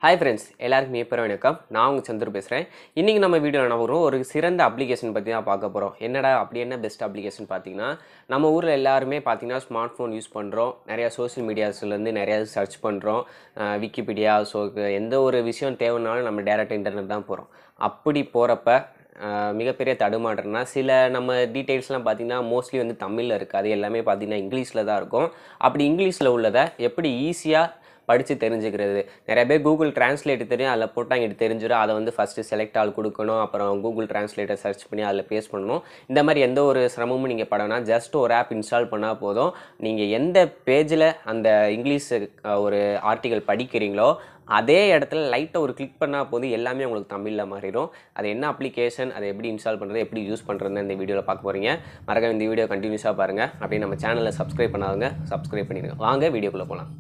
hi friends எல்லாருக்கும் மிகப்பெரிய வணக்கம் நான் உங்கள் சந்திர பேசுகிறேன் இன்றைக்கி நம்ம வீடியோவில் என்ன வரும் ஒரு சிறந்த அப்ளிகேஷன் பற்றி தான் பார்க்க போகிறோம் என்னடா அப்படி என்ன பெஸ்ட் அப்ளிகேஷன் பார்த்தீங்கன்னா நம்ம ஊரில் எல்லாருமே பார்த்தீங்கன்னா ஸ்மார்ட் ஃபோன் யூஸ் பண்ணுறோம் நிறையா சோஷியல் மீடியாஸ்லேருந்து நிறையா சர்ச் பண்ணுறோம் விக்கிபீடியா ஸோ எந்த ஒரு விஷயம் தேவைனாலும் நம்ம டேரெக்டாக இன்டர்நெட் தான் போகிறோம் அப்படி போகிறப்ப ஆஹ் மிகப்பெரிய தடுமாற்றம்னா சில நம்ம டீட்டெயில்ஸ்லாம் பார்த்தீங்கன்னா மோஸ்ட்லி வந்து தமிழில் இருக்காது எல்லாமே பார்த்தீங்கன்னா இங்கிலீஷில் தான் இருக்கும் அப்படி இங்கிலீஷில் உள்ளதை எப்படி ஈஸியாக படித்து தெரிஞ்சுக்கிறது நிறைய பேர் கூகுள் டிரான்ஸ்லேட் தெரியும் அதில் போட்டால் எங்கிட்ட தெரிஞ்சிடும் அதை வந்து ஃபஸ்ட்டு செலக்ட் ஆள் கொடுக்கணும் அப்புறம் கூகுள் டிரான்ஸ்லேட்டர் சர்ச் பண்ணி அதில் பேஸ்ட் பண்ணணும் இந்த மாதிரி எந்த ஒரு சிரமமும் நீங்கள் படனா ஜஸ்ட் ஒரு ஆப் இன்ஸ்டால் பண்ணால் போதும் நீங்கள் எந்த பேஜில் அந்த இங்கிலீஷ் அஹ், ஒரு ஆர்டிகல் படிக்கிறீங்களோ அதே இடத்துல லைட்டாக ஒரு கிளிக் பண்ணால் போதும் எல்லாமே உங்களுக்கு தமிழில் மாறிடும் அது என்ன அப்ளிகேஷன் அதை எப்படி இன்ஸ்டால் பண்ணுறது எப்படி யூஸ் பண்ணுறதுன்னு இந்த வீடியோவில் பார்க்க போகிறீங்க மறக்காம இந்த வீடியோ கண்டினியூஸாக பாருங்கள் அப்படியே நம்ம சேனலை சப்ஸ்கிரைப் பண்ணாதவங்க சப்ஸ்கிரைப் பண்ணிடுங்க வாங்க வீடியோக்குள்ளே போகலாம்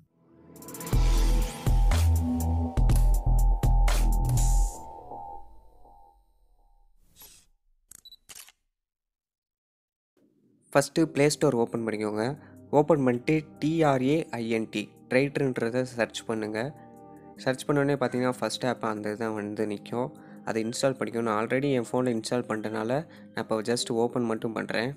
ஃபஸ்ட்டு ப்ளே ஸ்டோர் ஓப்பன் பண்ணிக்கோங்க ஓப்பன் பண்ணிட்டு டிஆர்ஏஐஎன்டி ட்ரைட்ருன்றதை சர்ச் பண்ணுங்கள் சர்ச் பண்ணோடனே பார்த்தீங்கன்னா ஃபஸ்ட் ஆப் அந்த இதான் வந்து நிற்கும் அதை இன்ஸ்டால் பண்ணிக்கணும் நான் ஆல்ரெடி என் ஃபோனில் இன்ஸ்டால் பண்ணிட்டனால நான் இப்போ ஜஸ்ட் ஓப்பன் மட்டும் பண்ணுறேன்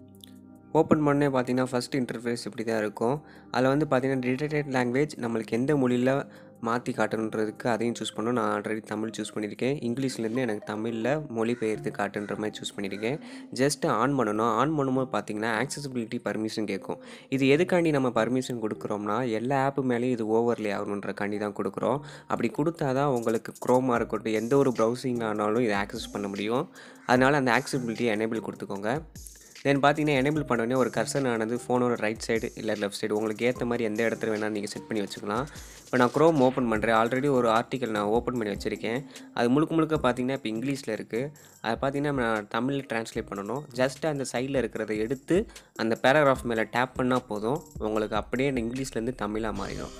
ஓப்பன் பண்ணே பார்த்தீங்கன்னா ஃபஸ்ட் இன்டர்ஃபேஸ் இப்படி தான் இருக்கும் அதில் வந்து பார்த்தீங்கன்னா டிடெக்டட் லாங்குவேஜ் நம்மளுக்கு எந்த மொழியில் மாற்றி காட்டணுன்றதுக்கு அதையும் சூஸ் பண்ணணும் நான் ஆல்ரெடி தமிழ் சூஸ் பண்ணியிருக்கேன் இங்கிலீஷ்லேருந்து எனக்கு தமிழில் மொழிபெயர்த்து காட்டுன்ற மாதிரி சூஸ் பண்ணியிருக்கேன் ஜஸ்ட் ஆன் பண்ணணும் ஆன் பண்ணும்போது பார்த்தீங்கன்னா ஆக்சசிபிலிட்டி பர்மிஷன் கேட்கும் இது எதுக்காண்டி நம்ம பர்மிஷன் கொடுக்குறோம்னா எல்லா ஆப்பு மேலேயும் இது ஓவர்லே ஆகணுன்றக்காண்டி தான் கொடுக்குறோம் அப்படி கொடுத்தா தான் உங்களுக்கு க்ரோமாக இருக்கட்டும் எந்த ஒரு ப்ரௌசிங் ஆனாலும் இதை ஆக்சஸ் பண்ண முடியும் அதனால் அந்த ஆக்சசிபிலிட்டியை எனேபிள் கொடுத்துக்கோங்க தென் பார்த்தீங்கன்னா எனேபிள் பண்ணோடனே ஒரு கர்சன் ஆனது ஃபோனோட ரைட் சைடு இல்லை லெஃப்ட் சைடு உங்களுக்கு ஏற்ற மாதிரி எந்த இடத்துல வேணாலும் நீங்கள் செட் பண்ணி வச்சுக்கலாம் இப்போ நான் க்ரோம் ஓப்பன் பண்ணுறேன் ஆல்ரெடி ஒரு ஆர்டிக்கல் நான் ஓப்பன் பண்ணி வச்சுருக்கேன் அது முழுக்க முழுக்க பார்த்தீங்கன்னா இப்போ இங்கிலீஷில் இருக்குது அதை பார்த்தீங்கன்னா நான் தமிழில் ட்ரான்ஸ்லேட் பண்ணணும் ஜஸ்ட் அந்த சைடில் இருக்கிறத எடுத்து அந்த பேராகிராஃப் மேலே டேப் பண்ணால் போதும் உங்களுக்கு அப்படியே இங்கிலீஷ்லேருந்து தமிழாக மாறிடும்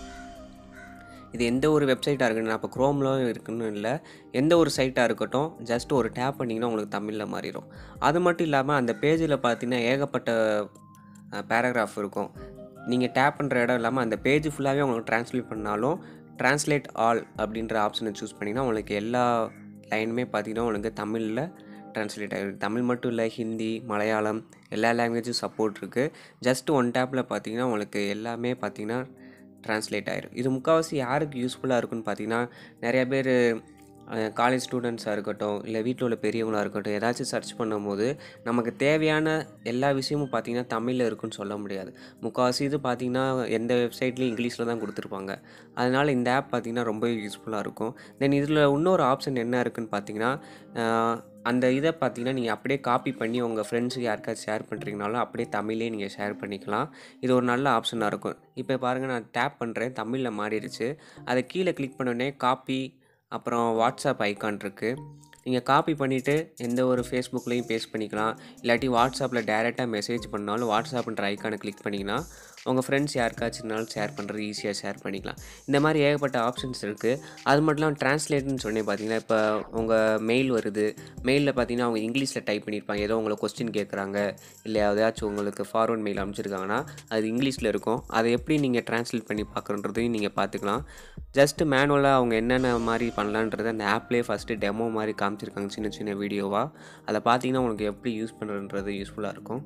இது எந்த ஒரு வெப்சைட்டாக இருக்கட்டும் நான் இப்போ க்ரோமில் இருக்குன்னு இல்லை எந்த ஒரு சைட்டாக இருக்கட்டும் ஜஸ்ட் ஒரு டேப் பண்ணிங்கன்னா உங்களுக்கு தமிழில் மாறிடும் அது மட்டும் இல்லாமல் அந்த பேஜில் பார்த்தீங்கன்னா ஏகப்பட்ட பேராகிராஃப் இருக்கும் நீங்கள் டேப் பண்ணுற இடம் இல்லாமல் அந்த பேஜ் ஃபுல்லாகவே உங்களுக்கு ட்ரான்ஸ்லேட் பண்ணாலும் ட்ரான்ஸ்லேட் ஆல் அப்படின்ற ஆப்ஷனை சூஸ் பண்ணிங்கன்னா உங்களுக்கு எல்லா லைனுமே பார்த்தீங்கன்னா உங்களுக்கு தமிழில் ட்ரான்ஸ்லேட் ஆகிருக்கு தமிழ் மட்டும் இல்லை ஹிந்தி மலையாளம் எல்லா லாங்குவேஜும் சப்போர்ட் இருக்குது ஜஸ்ட் ஒன் டேப்பில் பார்த்தீங்கன்னா உங்களுக்கு எல்லாமே பார்த்தீங்கன்னா ட்ரான்ஸ்லேட் ஆயிரும் இது முக்கால்வாசி யாருக்கு யூஸ்ஃபுல்லாக இருக்குன்னு பார்த்தீங்கன்னா நிறைய பேர் காலேஜ் ஸ்டூடெண்ட்ஸாக இருக்கட்டும் இல்லை வீட்டில் உள்ள பெரியவங்களாக இருக்கட்டும் ஏதாச்சும் சர்ச் பண்ணும்போது நமக்கு தேவையான எல்லா விஷயமும் பார்த்திங்கன்னா தமிழில் இருக்குன்னு சொல்ல முடியாது முக்கால்வாசி இது பார்த்திங்கன்னா எந்த வெப்சைட்லேயும் இங்கிலீஷில் தான் கொடுத்துருப்பாங்க அதனால் இந்த ஆப் பார்த்திங்கன்னா ரொம்ப யூஸ்ஃபுல்லாக இருக்கும் தென் இதில் இன்னொரு ஆப்ஷன் என்ன இருக்குன்னு பார்த்தீங்கன்னா ஆஹ், அந்த இதை பார்த்தீங்கன்னா நீங்கள் அப்படியே காப்பி பண்ணி உங்கள் ஃப்ரெண்ட்ஸுக்கு யாருக்காச்சும் ஷேர் பண்ணுறீங்கனாலும் அப்படியே தமிழ்லேயே நீங்கள் ஷேர் பண்ணிக்கலாம் இது ஒரு நல்ல ஆப்ஷனாக இருக்கும் இப்போ பாருங்கள் நான் டேப் பண்ணுறேன் தமிழில் மாறிடுச்சு அதை கீழே கிளிக் பண்ணோடனே காப்பி அப்புறம் வாட்ஸ்அப் ஐக்கான் இருக்குது நீங்கள் காப்பி பண்ணிவிட்டு எந்த ஒரு ஃபேஸ்புக்லேயும் பேஸ்ட் பண்ணிக்கலாம் இல்லாட்டி வாட்ஸ்அப்பில் டேரெக்டாக மெசேஜ் பண்ணாலும் வாட்ஸ்அப்ன்ற ஐக்கானை கிளிக் பண்ணிங்கன்னா உங்கள் ஃப்ரெண்ட்ஸ் யாருக்காச்சும்னாலும் ஷேர் பண்ணுறது ஈஸியாக ஷேர் பண்ணிக்கலாம் இந்த மாதிரி ஏகப்பட்ட ஆப்ஷன்ஸ் இருக்குது அது மட்டும் இல்லாமல் ட்ரான்ஸ்லேட்னு சொன்னேன் பார்த்தீங்கன்னா இப்போ உங்கள் மெயில் வருது மெயிலில் பார்த்தீங்கன்னா அவங்க இங்கிலீஷில் டைப் பண்ணியிருப்பாங்க ஏதோ உங்களை கொஸ்டின் கேட்குறாங்க இல்லை ஏதாச்சும் உங்களுக்கு ஃபார்வர்ட் மெயில் அனுப்பிச்சிருக்காங்கன்னா அது இங்கிலீஷில் இருக்கும் அதை எப்படி நீங்கள் ட்ரான்ஸ்லேட் பண்ணி பார்க்குறன்றதையும் நீங்கள் பார்த்துக்கலாம் ஜஸ்ட் மேனுவலாக அவங்க என்னென்ன மாதிரி பண்ணலான்றதை அந்த ஆப்லேயே ஃபஸ்ட்டு டெமோ மாதிரி காமிச்சிருக்காங்க சின்ன சின்ன வீடியோவாக அதை பார்த்தீங்கன்னா உங்களுக்கு எப்படி யூஸ் பண்ணுறன்றது யூஸ்ஃபுல்லாக இருக்கும்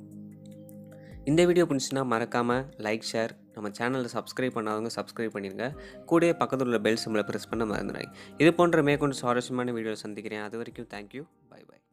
இந்த வீடியோ பிடிச்சுன்னா மறக்காமல் லைக் ஷேர் நம்ம சேனலில் சப்ஸ்கிரைப் பண்ணாதவங்க சப்ஸ்கிரைப் பண்ணிடுங்க கூடவே பக்கத்தில் உள்ள பெல் சிம்மில் ப்ரெஸ் பண்ண மறந்துடாங்க இது போன்ற மேற்கொண்டு சுவாரஸ்யமான வீடியோ சந்திக்கிறேன் அது வரைக்கும் தேங்க்யூ பை பை